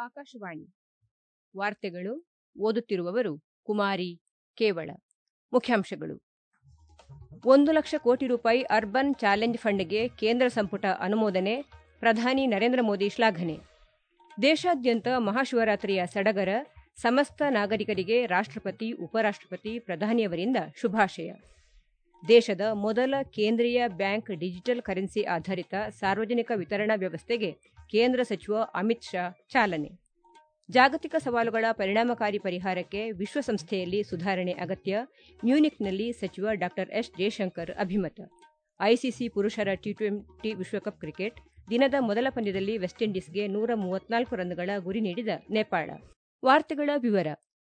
ಆಕಾಶವಾಣಿ ವಾರ್ತೆಗಳು ಓದುತ್ತಿರುವವರು ಕುಮಾರಿ ಕೇವಳ ಮುಖ್ಯಾಂಶಗಳು ಒಂದು ಲಕ್ಷ ಕೋಟಿ ರೂಪಾಯಿ ಅರ್ಬನ್ ಚಾಲೆಂಜ್ ಫಂಡ್ಗೆ ಕೇಂದ್ರ ಸಂಪುಟ ಅನುಮೋದನೆ ಪ್ರಧಾನಿ ನರೇಂದ್ರ ಮೋದಿ ಶ್ಲಾಘನೆ ದೇಶಾದ್ಯಂತ ಮಹಾಶಿವರಾತ್ರಿಯ ಸಡಗರ ಸಮಸ್ತ ನಾಗರಿಕರಿಗೆ ರಾಷ್ಟ್ರಪತಿ ಉಪರಾಷ್ಟ್ರಪತಿ ಪ್ರಧಾನಿಯವರಿಂದ ಶುಭಾಶಯ ದೇಶದ ಮೊದಲ ಕೇಂದ್ರೀಯ ಬ್ಯಾಂಕ್ ಡಿಜಿಟಲ್ ಕರೆನ್ಸಿ ಆಧಾರಿತ ಸಾರ್ವಜನಿಕ ವಿತರಣಾ ವ್ಯವಸ್ಥೆಗೆ ಕೇಂದ್ರ ಸಚಿವ ಅಮಿತ್ ಶಾ ಚಾಲನೆ ಜಾಗತಿಕ ಸವಾಲುಗಳ ಪರಿಣಾಮಕಾರಿ ಪರಿಹಾರಕ್ಕೆ ವಿಶ್ವಸಂಸ್ಥೆಯಲ್ಲಿ ಸುಧಾರಣೆ ಅಗತ್ಯ ಮ್ಯೂನಿಕ್ನಲ್ಲಿ ಸಚಿವ ಡಾ ಎಸ್ ಜಯಶಂಕರ್ ಅಭಿಮತ ಐಸಿಸಿ ಪುರುಷರ ಟಿ ಟ್ವೆಂಟಿ ವಿಶ್ವಕಪ್ ಕ್ರಿಕೆಟ್ ದಿನದ ಮೊದಲ ಪಂದ್ಯದಲ್ಲಿ ವೆಸ್ಟ್ ಇಂಡೀಸ್ಗೆ ನೂರ ಮೂವತ್ನಾಲ್ಕು ರನ್ಗಳ ಗುರಿ ನೀಡಿದ ನೇಪಾಳ ವಾರ್ತೆಗಳ ವಿವರ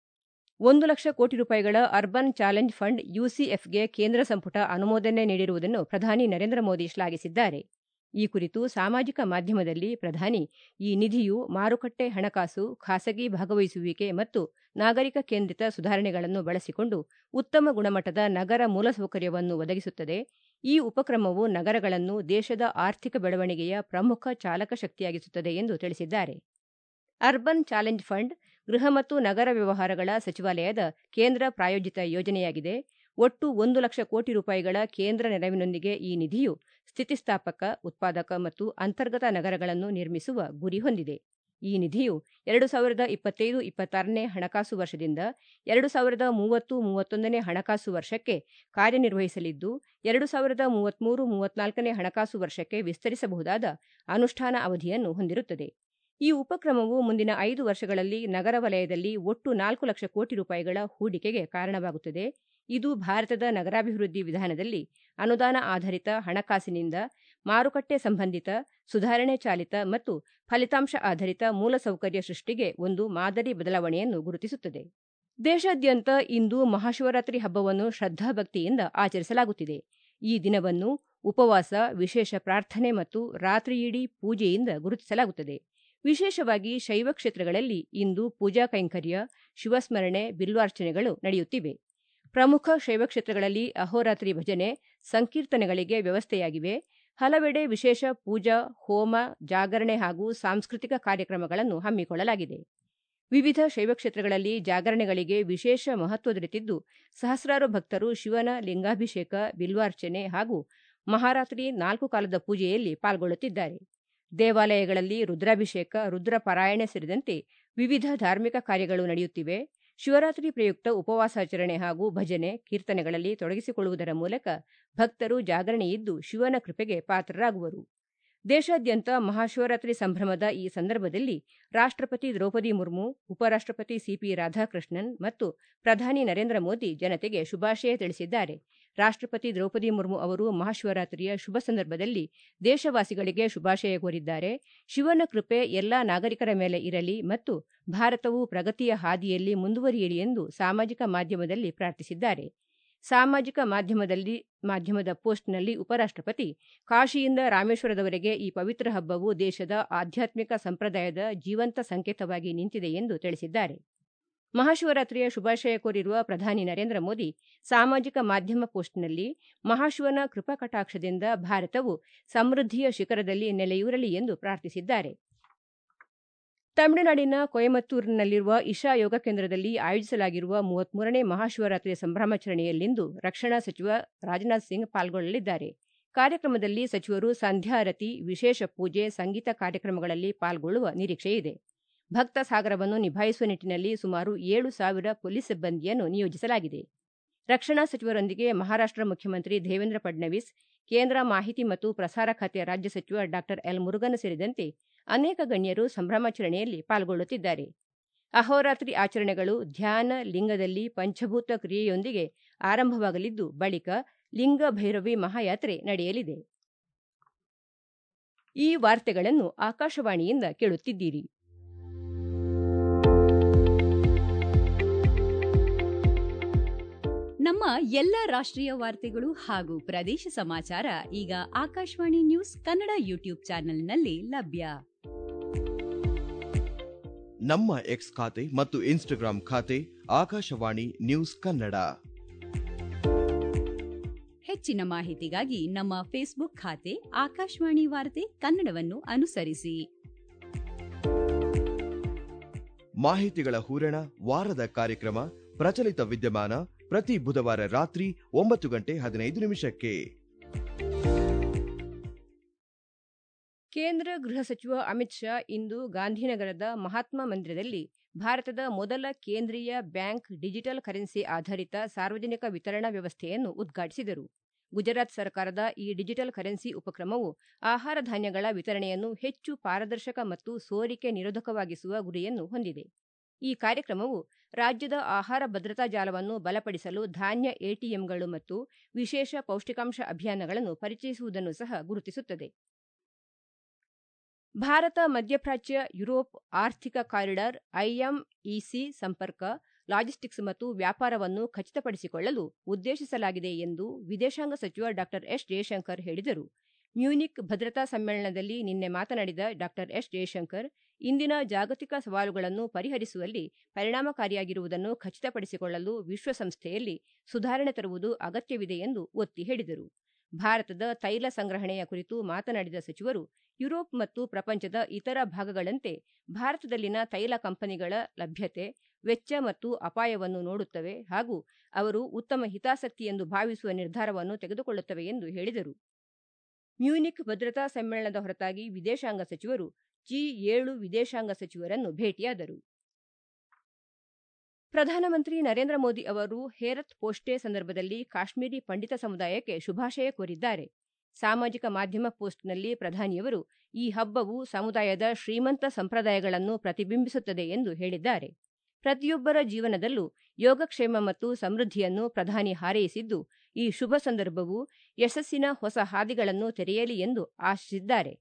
ಒಂದು ಲಕ್ಷ ಕೋಟಿ ರೂಪಾಯಿಗಳ ಅರ್ಬನ್ ಚಾಲೆಂಜ್ ಫಂಡ್ ಯುಸಿಎಫ್ಗೆ ಕೇಂದ್ರ ಸಂಪುಟ ಅನುಮೋದನೆ ನೀಡಿರುವುದನ್ನು ಪ್ರಧಾನಿ ನರೇಂದ್ರ ಮೋದಿ ಶ್ಲಾಘಿಸಿದ್ದಾರೆ ಈ ಕುರಿತು ಸಾಮಾಜಿಕ ಮಾಧ್ಯಮದಲ್ಲಿ ಪ್ರಧಾನಿ ಈ ನಿಧಿಯು ಮಾರುಕಟ್ಟೆ ಹಣಕಾಸು ಖಾಸಗಿ ಭಾಗವಹಿಸುವಿಕೆ ಮತ್ತು ನಾಗರಿಕ ಕೇಂದ್ರಿತ ಸುಧಾರಣೆಗಳನ್ನು ಬಳಸಿಕೊಂಡು ಉತ್ತಮ ಗುಣಮಟ್ಟದ ನಗರ ಮೂಲಸೌಕರ್ಯವನ್ನು ಒದಗಿಸುತ್ತದೆ ಈ ಉಪಕ್ರಮವು ನಗರಗಳನ್ನು ದೇಶದ ಆರ್ಥಿಕ ಬೆಳವಣಿಗೆಯ ಪ್ರಮುಖ ಚಾಲಕ ಶಕ್ತಿಯಾಗಿಸುತ್ತದೆ ಎಂದು ತಿಳಿಸಿದ್ದಾರೆ ಅರ್ಬನ್ ಚಾಲೆಂಜ್ ಫಂಡ್ ಗೃಹ ಮತ್ತು ನಗರ ವ್ಯವಹಾರಗಳ ಸಚಿವಾಲಯದ ಕೇಂದ್ರ ಪ್ರಾಯೋಜಿತ ಯೋಜನೆಯಾಗಿದೆ ಒಟ್ಟು ಒಂದು ಲಕ್ಷ ಕೋಟಿ ರೂಪಾಯಿಗಳ ಕೇಂದ್ರ ನೆರವಿನೊಂದಿಗೆ ಈ ನಿಧಿಯು ಸ್ಥಿತಿಸ್ಥಾಪಕ ಉತ್ಪಾದಕ ಮತ್ತು ಅಂತರ್ಗತ ನಗರಗಳನ್ನು ನಿರ್ಮಿಸುವ ಗುರಿ ಹೊಂದಿದೆ ಈ ನಿಧಿಯು ಎರಡು ಸಾವಿರದ ಇಪ್ಪತ್ತೈದು ಇಪ್ಪತ್ತಾರನೇ ಹಣಕಾಸು ವರ್ಷದಿಂದ ಎರಡು ಸಾವಿರದ ಮೂವತ್ತು ಮೂವತ್ತೊಂದನೇ ಹಣಕಾಸು ವರ್ಷಕ್ಕೆ ಕಾರ್ಯನಿರ್ವಹಿಸಲಿದ್ದು ಎರಡು ಸಾವಿರದ ಮೂವತ್ಮೂರು ಮೂವತ್ನಾಲ್ಕನೇ ಹಣಕಾಸು ವರ್ಷಕ್ಕೆ ವಿಸ್ತರಿಸಬಹುದಾದ ಅನುಷ್ಠಾನ ಅವಧಿಯನ್ನು ಹೊಂದಿರುತ್ತದೆ ಈ ಉಪಕ್ರಮವು ಮುಂದಿನ ಐದು ವರ್ಷಗಳಲ್ಲಿ ನಗರ ವಲಯದಲ್ಲಿ ಒಟ್ಟು ನಾಲ್ಕು ಲಕ್ಷ ಕೋಟಿ ರೂಪಾಯಿಗಳ ಹೂಡಿಕೆಗೆ ಕಾರಣವಾಗುತ್ತದೆ ಇದು ಭಾರತದ ನಗರಾಭಿವೃದ್ಧಿ ವಿಧಾನದಲ್ಲಿ ಅನುದಾನ ಆಧಾರಿತ ಹಣಕಾಸಿನಿಂದ ಮಾರುಕಟ್ಟೆ ಸಂಬಂಧಿತ ಸುಧಾರಣೆ ಚಾಲಿತ ಮತ್ತು ಫಲಿತಾಂಶ ಆಧಾರಿತ ಮೂಲಸೌಕರ್ಯ ಸೃಷ್ಟಿಗೆ ಒಂದು ಮಾದರಿ ಬದಲಾವಣೆಯನ್ನು ಗುರುತಿಸುತ್ತದೆ ದೇಶಾದ್ಯಂತ ಇಂದು ಮಹಾಶಿವರಾತ್ರಿ ಹಬ್ಬವನ್ನು ಶ್ರದ್ಧಾಭಕ್ತಿಯಿಂದ ಆಚರಿಸಲಾಗುತ್ತಿದೆ ಈ ದಿನವನ್ನು ಉಪವಾಸ ವಿಶೇಷ ಪ್ರಾರ್ಥನೆ ಮತ್ತು ರಾತ್ರಿಯಿಡೀ ಪೂಜೆಯಿಂದ ಗುರುತಿಸಲಾಗುತ್ತದೆ ವಿಶೇಷವಾಗಿ ಶೈವ ಕ್ಷೇತ್ರಗಳಲ್ಲಿ ಇಂದು ಪೂಜಾ ಕೈಂಕರ್ಯ ಶಿವಸ್ಮರಣೆ ಬಿಲ್ವಾರ್ಚನೆಗಳು ನಡೆಯುತ್ತಿವೆ ಪ್ರಮುಖ ಶೈವ ಕ್ಷೇತ್ರಗಳಲ್ಲಿ ಅಹೋರಾತ್ರಿ ಭಜನೆ ಸಂಕೀರ್ತನೆಗಳಿಗೆ ವ್ಯವಸ್ಥೆಯಾಗಿವೆ ಹಲವೆಡೆ ವಿಶೇಷ ಪೂಜಾ ಹೋಮ ಜಾಗರಣೆ ಹಾಗೂ ಸಾಂಸ್ಕೃತಿಕ ಕಾರ್ಯಕ್ರಮಗಳನ್ನು ಹಮ್ಮಿಕೊಳ್ಳಲಾಗಿದೆ ವಿವಿಧ ಶೈವ ಕ್ಷೇತ್ರಗಳಲ್ಲಿ ಜಾಗರಣೆಗಳಿಗೆ ವಿಶೇಷ ಮಹತ್ವ ದೊರೆತಿದ್ದು ಸಹಸ್ರಾರು ಭಕ್ತರು ಶಿವನ ಲಿಂಗಾಭಿಷೇಕ ಬಿಲ್ವಾರ್ಚನೆ ಹಾಗೂ ಮಹಾರಾತ್ರಿ ನಾಲ್ಕು ಕಾಲದ ಪೂಜೆಯಲ್ಲಿ ಪಾಲ್ಗೊಳ್ಳುತ್ತಿದ್ದಾರೆ ದೇವಾಲಯಗಳಲ್ಲಿ ರುದ್ರಾಭಿಷೇಕ ರುದ್ರ ಪಾರಾಯಣೆ ಸೇರಿದಂತೆ ವಿವಿಧ ಧಾರ್ಮಿಕ ಕಾರ್ಯಗಳು ನಡೆಯುತ್ತಿವೆ ಶಿವರಾತ್ರಿ ಪ್ರಯುಕ್ತ ಉಪವಾಸಾಚರಣೆ ಹಾಗೂ ಭಜನೆ ಕೀರ್ತನೆಗಳಲ್ಲಿ ತೊಡಗಿಸಿಕೊಳ್ಳುವುದರ ಮೂಲಕ ಭಕ್ತರು ಜಾಗರಣೆಯಿದ್ದು ಶಿವನ ಕೃಪೆಗೆ ಪಾತ್ರರಾಗುವರು ದೇಶಾದ್ಯಂತ ಮಹಾಶಿವರಾತ್ರಿ ಸಂಭ್ರಮದ ಈ ಸಂದರ್ಭದಲ್ಲಿ ರಾಷ್ಟ್ರಪತಿ ದ್ರೌಪದಿ ಮುರ್ಮು ಉಪರಾಷ್ಟ್ರಪತಿ ಸಿಪಿ ರಾಧಾಕೃಷ್ಣನ್ ಮತ್ತು ಪ್ರಧಾನಿ ನರೇಂದ್ರ ಮೋದಿ ಜನತೆಗೆ ಶುಭಾಶಯ ತಿಳಿಸಿದ್ದಾರೆ ರಾಷ್ಟ್ರಪತಿ ದ್ರೌಪದಿ ಮುರ್ಮು ಅವರು ಮಹಾಶಿವರಾತ್ರಿಯ ಶುಭ ಸಂದರ್ಭದಲ್ಲಿ ದೇಶವಾಸಿಗಳಿಗೆ ಶುಭಾಶಯ ಕೋರಿದ್ದಾರೆ ಶಿವನ ಕೃಪೆ ಎಲ್ಲಾ ನಾಗರಿಕರ ಮೇಲೆ ಇರಲಿ ಮತ್ತು ಭಾರತವು ಪ್ರಗತಿಯ ಹಾದಿಯಲ್ಲಿ ಮುಂದುವರಿಯಲಿ ಎಂದು ಸಾಮಾಜಿಕ ಮಾಧ್ಯಮದಲ್ಲಿ ಪ್ರಾರ್ಥಿಸಿದ್ದಾರೆ ಸಾಮಾಜಿಕ ಮಾಧ್ಯಮದಲ್ಲಿ ಮಾಧ್ಯಮದ ಪೋಸ್ಟ್ನಲ್ಲಿ ಉಪರಾಷ್ಟ್ರಪತಿ ಕಾಶಿಯಿಂದ ರಾಮೇಶ್ವರದವರೆಗೆ ಈ ಪವಿತ್ರ ಹಬ್ಬವು ದೇಶದ ಆಧ್ಯಾತ್ಮಿಕ ಸಂಪ್ರದಾಯದ ಜೀವಂತ ಸಂಕೇತವಾಗಿ ನಿಂತಿದೆ ಎಂದು ತಿಳಿಸಿದ್ದಾರೆ ಮಹಾಶಿವರಾತ್ರಿಯ ಶುಭಾಶಯ ಕೋರಿರುವ ಪ್ರಧಾನಿ ನರೇಂದ್ರ ಮೋದಿ ಸಾಮಾಜಿಕ ಮಾಧ್ಯಮ ಪೋಸ್ಟ್ನಲ್ಲಿ ಮಹಾಶಿವನ ಕೃಪಾ ಕಟಾಕ್ಷದಿಂದ ಭಾರತವು ಸಮೃದ್ಧಿಯ ಶಿಖರದಲ್ಲಿ ನೆಲೆಯೂರಲಿ ಎಂದು ಪ್ರಾರ್ಥಿಸಿದ್ದಾರೆ ತಮಿಳುನಾಡಿನ ಕೊಯಮತ್ತೂರಿನಲ್ಲಿರುವ ಇಶಾ ಯೋಗ ಕೇಂದ್ರದಲ್ಲಿ ಆಯೋಜಿಸಲಾಗಿರುವ ಮೂವತ್ಮೂರನೇ ಮಹಾಶಿವರಾತ್ರಿಯ ಸಂಭ್ರಮಾಚರಣೆಯಲ್ಲಿಂದು ರಕ್ಷಣಾ ಸಚಿವ ರಾಜನಾಥ್ ಸಿಂಗ್ ಪಾಲ್ಗೊಳ್ಳಲಿದ್ದಾರೆ ಕಾರ್ಯಕ್ರಮದಲ್ಲಿ ಸಚಿವರು ಸಂಧ್ಯಾರತಿ ವಿಶೇಷ ಪೂಜೆ ಸಂಗೀತ ಕಾರ್ಯಕ್ರಮಗಳಲ್ಲಿ ಪಾಲ್ಗೊಳ್ಳುವ ನಿರೀಕ್ಷೆಯಿದೆ ಭಕ್ತ ಸಾಗರವನ್ನು ನಿಭಾಯಿಸುವ ನಿಟ್ಟಿನಲ್ಲಿ ಸುಮಾರು ಏಳು ಸಾವಿರ ಪೊಲೀಸ್ ಸಿಬ್ಬಂದಿಯನ್ನು ನಿಯೋಜಿಸಲಾಗಿದೆ ರಕ್ಷಣಾ ಸಚಿವರೊಂದಿಗೆ ಮಹಾರಾಷ್ಟ್ರ ಮುಖ್ಯಮಂತ್ರಿ ದೇವೇಂದ್ರ ಫಡ್ನವೀಸ್ ಕೇಂದ್ರ ಮಾಹಿತಿ ಮತ್ತು ಪ್ರಸಾರ ಖಾತೆ ರಾಜ್ಯ ಸಚಿವ ಡಾ ಎಲ್ ಮುರುಗನ್ ಸೇರಿದಂತೆ ಅನೇಕ ಗಣ್ಯರು ಸಂಭ್ರಮಾಚರಣೆಯಲ್ಲಿ ಪಾಲ್ಗೊಳ್ಳುತ್ತಿದ್ದಾರೆ ಅಹೋರಾತ್ರಿ ಆಚರಣೆಗಳು ಧ್ಯಾನ ಲಿಂಗದಲ್ಲಿ ಪಂಚಭೂತ ಕ್ರಿಯೆಯೊಂದಿಗೆ ಆರಂಭವಾಗಲಿದ್ದು ಬಳಿಕ ಲಿಂಗ ಭೈರವಿ ಮಹಾಯಾತ್ರೆ ನಡೆಯಲಿದೆ ಈ ವಾರ್ತೆಗಳನ್ನು ಆಕಾಶವಾಣಿಯಿಂದ ಕೇಳುತ್ತಿದ್ದೀರಿ ನಮ್ಮ ಎಲ್ಲ ರಾಷ್ಟ್ರೀಯ ವಾರ್ತೆಗಳು ಹಾಗೂ ಪ್ರದೇಶ ಸಮಾಚಾರ ಈಗ ಆಕಾಶವಾಣಿ ನ್ಯೂಸ್ ಕನ್ನಡ ಯೂಟ್ಯೂಬ್ ಚಾನೆಲ್ನಲ್ಲಿ ಲಭ್ಯ ನಮ್ಮ ಎಕ್ಸ್ ಖಾತೆ ಮತ್ತು ಇನ್ಸ್ಟಾಗ್ರಾಂ ಖಾತೆ ಆಕಾಶವಾಣಿ ನ್ಯೂಸ್ ಕನ್ನಡ ಹೆಚ್ಚಿನ ಮಾಹಿತಿಗಾಗಿ ನಮ್ಮ ಫೇಸ್ಬುಕ್ ಖಾತೆ ಆಕಾಶವಾಣಿ ವಾರ್ತೆ ಕನ್ನಡವನ್ನು ಅನುಸರಿಸಿ ಮಾಹಿತಿಗಳ ಹೂರಣ ವಾರದ ಕಾರ್ಯಕ್ರಮ ಪ್ರಚಲಿತ ವಿದ್ಯಮಾನ ಪ್ರತಿ ಬುಧವಾರ ರಾತ್ರಿ ಒಂಬತ್ತು ಗಂಟೆ ಹದಿನೈದು ನಿಮಿಷಕ್ಕೆ ಕೇಂದ್ರ ಗೃಹ ಸಚಿವ ಅಮಿತ್ ಶಾ ಇಂದು ಗಾಂಧಿನಗರದ ಮಹಾತ್ಮ ಮಂದಿರದಲ್ಲಿ ಭಾರತದ ಮೊದಲ ಕೇಂದ್ರೀಯ ಬ್ಯಾಂಕ್ ಡಿಜಿಟಲ್ ಕರೆನ್ಸಿ ಆಧಾರಿತ ಸಾರ್ವಜನಿಕ ವಿತರಣಾ ವ್ಯವಸ್ಥೆಯನ್ನು ಉದ್ಘಾಟಿಸಿದರು ಗುಜರಾತ್ ಸರ್ಕಾರದ ಈ ಡಿಜಿಟಲ್ ಕರೆನ್ಸಿ ಉಪಕ್ರಮವು ಆಹಾರ ಧಾನ್ಯಗಳ ವಿತರಣೆಯನ್ನು ಹೆಚ್ಚು ಪಾರದರ್ಶಕ ಮತ್ತು ಸೋರಿಕೆ ನಿರೋಧಕವಾಗಿಸುವ ಗುರಿಯನ್ನು ಹೊಂದಿದೆ ಈ ಕಾರ್ಯಕ್ರಮವು ರಾಜ್ಯದ ಆಹಾರ ಭದ್ರತಾ ಜಾಲವನ್ನು ಬಲಪಡಿಸಲು ಧಾನ್ಯ ಎಟಿಎಂಗಳು ಮತ್ತು ವಿಶೇಷ ಪೌಷ್ಟಿಕಾಂಶ ಅಭಿಯಾನಗಳನ್ನು ಪರಿಚಯಿಸುವುದನ್ನು ಸಹ ಗುರುತಿಸುತ್ತದೆ ಭಾರತ ಮಧ್ಯಪ್ರಾಚ್ಯ ಯುರೋಪ್ ಆರ್ಥಿಕ ಕಾರಿಡಾರ್ ಐಎಂಇಸಿ ಸಂಪರ್ಕ ಲಾಜಿಸ್ಟಿಕ್ಸ್ ಮತ್ತು ವ್ಯಾಪಾರವನ್ನು ಖಚಿತಪಡಿಸಿಕೊಳ್ಳಲು ಉದ್ದೇಶಿಸಲಾಗಿದೆ ಎಂದು ವಿದೇಶಾಂಗ ಸಚಿವ ಡಾ ಎಸ್ ಜಯಶಂಕರ್ ಹೇಳಿದರು ಮ್ಯೂನಿಕ್ ಭದ್ರತಾ ಸಮ್ಮೇಳನದಲ್ಲಿ ನಿನ್ನೆ ಮಾತನಾಡಿದ ಡಾ ಎಸ್ ಜಯಶಂಕರ್ ಇಂದಿನ ಜಾಗತಿಕ ಸವಾಲುಗಳನ್ನು ಪರಿಹರಿಸುವಲ್ಲಿ ಪರಿಣಾಮಕಾರಿಯಾಗಿರುವುದನ್ನು ಖಚಿತಪಡಿಸಿಕೊಳ್ಳಲು ವಿಶ್ವಸಂಸ್ಥೆಯಲ್ಲಿ ಸುಧಾರಣೆ ತರುವುದು ಅಗತ್ಯವಿದೆ ಎಂದು ಒತ್ತಿ ಹೇಳಿದರು ಭಾರತದ ತೈಲ ಸಂಗ್ರಹಣೆಯ ಕುರಿತು ಮಾತನಾಡಿದ ಸಚಿವರು ಯುರೋಪ್ ಮತ್ತು ಪ್ರಪಂಚದ ಇತರ ಭಾಗಗಳಂತೆ ಭಾರತದಲ್ಲಿನ ತೈಲ ಕಂಪನಿಗಳ ಲಭ್ಯತೆ ವೆಚ್ಚ ಮತ್ತು ಅಪಾಯವನ್ನು ನೋಡುತ್ತವೆ ಹಾಗೂ ಅವರು ಉತ್ತಮ ಹಿತಾಸಕ್ತಿ ಎಂದು ಭಾವಿಸುವ ನಿರ್ಧಾರವನ್ನು ತೆಗೆದುಕೊಳ್ಳುತ್ತವೆ ಎಂದು ಹೇಳಿದರು ಮ್ಯೂನಿಕ್ ಭದ್ರತಾ ಸಮ್ಮೇಳನದ ಹೊರತಾಗಿ ವಿದೇಶಾಂಗ ಸಚಿವರು ಜಿ ಏಳು ವಿದೇಶಾಂಗ ಸಚಿವರನ್ನು ಭೇಟಿಯಾದರು ಪ್ರಧಾನಮಂತ್ರಿ ನರೇಂದ್ರ ಮೋದಿ ಅವರು ಹೇರತ್ ಪೋಸ್ಟೆ ಸಂದರ್ಭದಲ್ಲಿ ಕಾಶ್ಮೀರಿ ಪಂಡಿತ ಸಮುದಾಯಕ್ಕೆ ಶುಭಾಶಯ ಕೋರಿದ್ದಾರೆ ಸಾಮಾಜಿಕ ಮಾಧ್ಯಮ ಪೋಸ್ಟ್ನಲ್ಲಿ ಪ್ರಧಾನಿಯವರು ಈ ಹಬ್ಬವು ಸಮುದಾಯದ ಶ್ರೀಮಂತ ಸಂಪ್ರದಾಯಗಳನ್ನು ಪ್ರತಿಬಿಂಬಿಸುತ್ತದೆ ಎಂದು ಹೇಳಿದ್ದಾರೆ ಪ್ರತಿಯೊಬ್ಬರ ಜೀವನದಲ್ಲೂ ಯೋಗಕ್ಷೇಮ ಮತ್ತು ಸಮೃದ್ಧಿಯನ್ನು ಪ್ರಧಾನಿ ಹಾರೈಸಿದ್ದು ಈ ಶುಭ ಸಂದರ್ಭವು ಯಶಸ್ಸಿನ ಹೊಸ ಹಾದಿಗಳನ್ನು ತೆರೆಯಲಿ ಎಂದು ಆಶಿಸಿದ್ದಾರೆ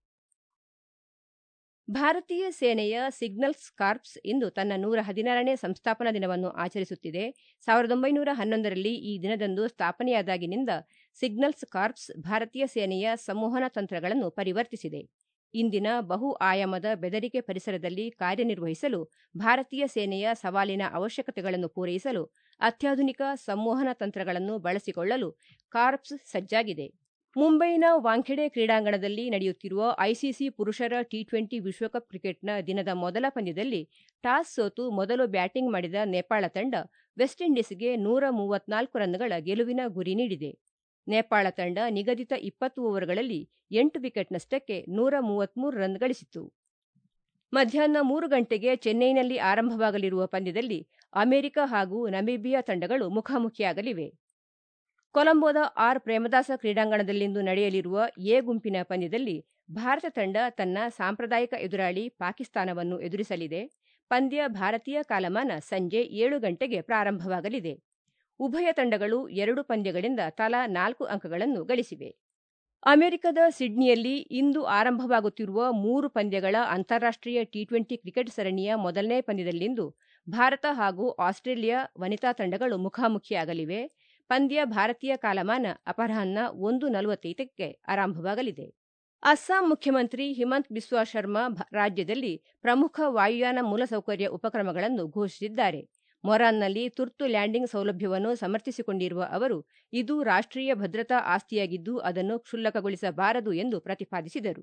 ಭಾರತೀಯ ಸೇನೆಯ ಸಿಗ್ನಲ್ಸ್ ಕಾರ್ಪ್ಸ್ ಇಂದು ತನ್ನ ನೂರ ಹದಿನಾರನೇ ಸಂಸ್ಥಾಪನಾ ದಿನವನ್ನು ಆಚರಿಸುತ್ತಿದೆ ಸಾವಿರದ ಒಂಬೈನೂರ ಹನ್ನೊಂದರಲ್ಲಿ ಈ ದಿನದಂದು ಸ್ಥಾಪನೆಯಾದಾಗಿನಿಂದ ಸಿಗ್ನಲ್ಸ್ ಕಾರ್ಪ್ಸ್ ಭಾರತೀಯ ಸೇನೆಯ ಸಂವಹನ ತಂತ್ರಗಳನ್ನು ಪರಿವರ್ತಿಸಿದೆ ಇಂದಿನ ಬಹು ಆಯಾಮದ ಬೆದರಿಕೆ ಪರಿಸರದಲ್ಲಿ ಕಾರ್ಯನಿರ್ವಹಿಸಲು ಭಾರತೀಯ ಸೇನೆಯ ಸವಾಲಿನ ಅವಶ್ಯಕತೆಗಳನ್ನು ಪೂರೈಸಲು ಅತ್ಯಾಧುನಿಕ ಸಂವಹನ ತಂತ್ರಗಳನ್ನು ಬಳಸಿಕೊಳ್ಳಲು ಕಾರ್ಪ್ಸ್ ಸಜ್ಜಾಗಿದೆ ಮುಂಬೈನ ವಾಂಖೆಡೆ ಕ್ರೀಡಾಂಗಣದಲ್ಲಿ ನಡೆಯುತ್ತಿರುವ ಐಸಿಸಿ ಪುರುಷರ ಟಿ ಟ್ವೆಂಟಿ ವಿಶ್ವಕಪ್ ಕ್ರಿಕೆಟ್ನ ದಿನದ ಮೊದಲ ಪಂದ್ಯದಲ್ಲಿ ಟಾಸ್ ಸೋತು ಮೊದಲು ಬ್ಯಾಟಿಂಗ್ ಮಾಡಿದ ನೇಪಾಳ ತಂಡ ವೆಸ್ಟ್ ಇಂಡೀಸ್ಗೆ ನೂರ ಮೂವತ್ನಾಲ್ಕು ರನ್ಗಳ ಗೆಲುವಿನ ಗುರಿ ನೀಡಿದೆ ನೇಪಾಳ ತಂಡ ನಿಗದಿತ ಇಪ್ಪತ್ತು ಓವರ್ಗಳಲ್ಲಿ ಎಂಟು ವಿಕೆಟ್ನಷ್ಟಕ್ಕೆ ನೂರ ಮೂವತ್ಮೂರು ರನ್ ಗಳಿಸಿತು ಮಧ್ಯಾಹ್ನ ಮೂರು ಗಂಟೆಗೆ ಚೆನ್ನೈನಲ್ಲಿ ಆರಂಭವಾಗಲಿರುವ ಪಂದ್ಯದಲ್ಲಿ ಅಮೆರಿಕ ಹಾಗೂ ನಮೀಬಿಯಾ ತಂಡಗಳು ಮುಖಾಮುಖಿಯಾಗಲಿವೆ ಕೊಲಂಬೋದ ಆರ್ ಪ್ರೇಮದಾಸ ಕ್ರೀಡಾಂಗಣದಲ್ಲಿಂದು ನಡೆಯಲಿರುವ ಎ ಗುಂಪಿನ ಪಂದ್ಯದಲ್ಲಿ ಭಾರತ ತಂಡ ತನ್ನ ಸಾಂಪ್ರದಾಯಿಕ ಎದುರಾಳಿ ಪಾಕಿಸ್ತಾನವನ್ನು ಎದುರಿಸಲಿದೆ ಪಂದ್ಯ ಭಾರತೀಯ ಕಾಲಮಾನ ಸಂಜೆ ಏಳು ಗಂಟೆಗೆ ಪ್ರಾರಂಭವಾಗಲಿದೆ ಉಭಯ ತಂಡಗಳು ಎರಡು ಪಂದ್ಯಗಳಿಂದ ತಲಾ ನಾಲ್ಕು ಅಂಕಗಳನ್ನು ಗಳಿಸಿವೆ ಅಮೆರಿಕದ ಸಿಡ್ನಿಯಲ್ಲಿ ಇಂದು ಆರಂಭವಾಗುತ್ತಿರುವ ಮೂರು ಪಂದ್ಯಗಳ ಅಂತಾರಾಷ್ಟೀಯ ಟಿ ಟ್ವೆಂಟಿ ಕ್ರಿಕೆಟ್ ಸರಣಿಯ ಮೊದಲನೇ ಪಂದ್ಯದಲ್ಲಿಂದು ಭಾರತ ಹಾಗೂ ಆಸ್ಟ್ರೇಲಿಯಾ ವನಿತಾ ತಂಡಗಳು ಮುಖಾಮುಖಿಯಾಗಲಿವೆ ಪಂದ್ಯ ಭಾರತೀಯ ಕಾಲಮಾನ ಅಪರಾಹ್ನ ಒಂದು ನಲವತ್ತೈದಕ್ಕೆ ಆರಂಭವಾಗಲಿದೆ ಅಸ್ಸಾಂ ಮುಖ್ಯಮಂತ್ರಿ ಹಿಮಂತ್ ಬಿಸ್ವಾ ಶರ್ಮಾ ರಾಜ್ಯದಲ್ಲಿ ಪ್ರಮುಖ ವಾಯುಯಾನ ಮೂಲಸೌಕರ್ಯ ಉಪಕ್ರಮಗಳನ್ನು ಘೋಷಿಸಿದ್ದಾರೆ ಮೊರಾನ್ನಲ್ಲಿ ತುರ್ತು ಲ್ಯಾಂಡಿಂಗ್ ಸೌಲಭ್ಯವನ್ನು ಸಮರ್ಥಿಸಿಕೊಂಡಿರುವ ಅವರು ಇದು ರಾಷ್ಟೀಯ ಭದ್ರತಾ ಆಸ್ತಿಯಾಗಿದ್ದು ಅದನ್ನು ಕ್ಷುಲ್ಲಕಗೊಳಿಸಬಾರದು ಎಂದು ಪ್ರತಿಪಾದಿಸಿದರು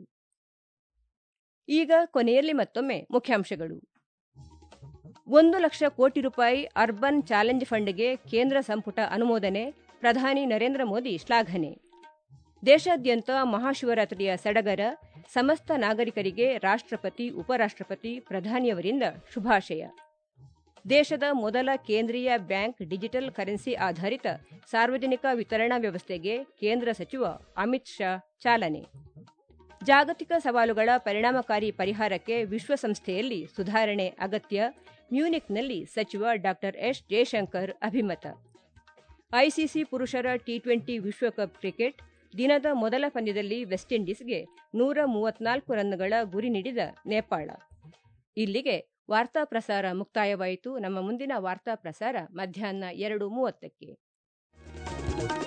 ಈಗ ಕೊನೆಯಲ್ಲಿ ಮತ್ತೊಮ್ಮೆ ಮುಖ್ಯಾಂಶಗಳು ಒಂದು ಲಕ್ಷ ಕೋಟಿ ರೂಪಾಯಿ ಅರ್ಬನ್ ಚಾಲೆಂಜ್ ಫಂಡ್ಗೆ ಕೇಂದ್ರ ಸಂಪುಟ ಅನುಮೋದನೆ ಪ್ರಧಾನಿ ನರೇಂದ್ರ ಮೋದಿ ಶ್ಲಾಘನೆ ದೇಶಾದ್ಯಂತ ಮಹಾಶಿವರಾತ್ರಿಯ ಸಡಗರ ಸಮಸ್ತ ನಾಗರಿಕರಿಗೆ ರಾಷ್ಟ್ರಪತಿ ಉಪರಾಷ್ಟ್ರಪತಿ ಪ್ರಧಾನಿಯವರಿಂದ ಶುಭಾಶಯ ದೇಶದ ಮೊದಲ ಕೇಂದ್ರೀಯ ಬ್ಯಾಂಕ್ ಡಿಜಿಟಲ್ ಕರೆನ್ಸಿ ಆಧಾರಿತ ಸಾರ್ವಜನಿಕ ವಿತರಣಾ ವ್ಯವಸ್ಥೆಗೆ ಕೇಂದ್ರ ಸಚಿವ ಅಮಿತ್ ಶಾ ಚಾಲನೆ ಜಾಗತಿಕ ಸವಾಲುಗಳ ಪರಿಣಾಮಕಾರಿ ಪರಿಹಾರಕ್ಕೆ ವಿಶ್ವಸಂಸ್ಥೆಯಲ್ಲಿ ಸುಧಾರಣೆ ಅಗತ್ಯ ಮ್ಯೂನಿಕ್ನಲ್ಲಿ ಸಚಿವ ಡಾ ಎಸ್ ಜಯಶಂಕರ್ ಅಭಿಮತ ಐಸಿಸಿ ಪುರುಷರ ಟಿ ಟ್ವೆಂಟಿ ವಿಶ್ವಕಪ್ ಕ್ರಿಕೆಟ್ ದಿನದ ಮೊದಲ ಪಂದ್ಯದಲ್ಲಿ ವೆಸ್ಟ್ ಇಂಡೀಸ್ಗೆ ನೂರ ಮೂವತ್ನಾಲ್ಕು ರನ್ಗಳ ಗುರಿ ನೀಡಿದ ನೇಪಾಳ ಇಲ್ಲಿಗೆ ವಾರ್ತಾ ಪ್ರಸಾರ ಮುಕ್ತಾಯವಾಯಿತು ನಮ್ಮ ಮುಂದಿನ ವಾರ್ತಾ ಪ್ರಸಾರ ಮಧ್ಯಾಹ್ನ ಎರಡು ಮೂವತ್ತಕ್ಕೆ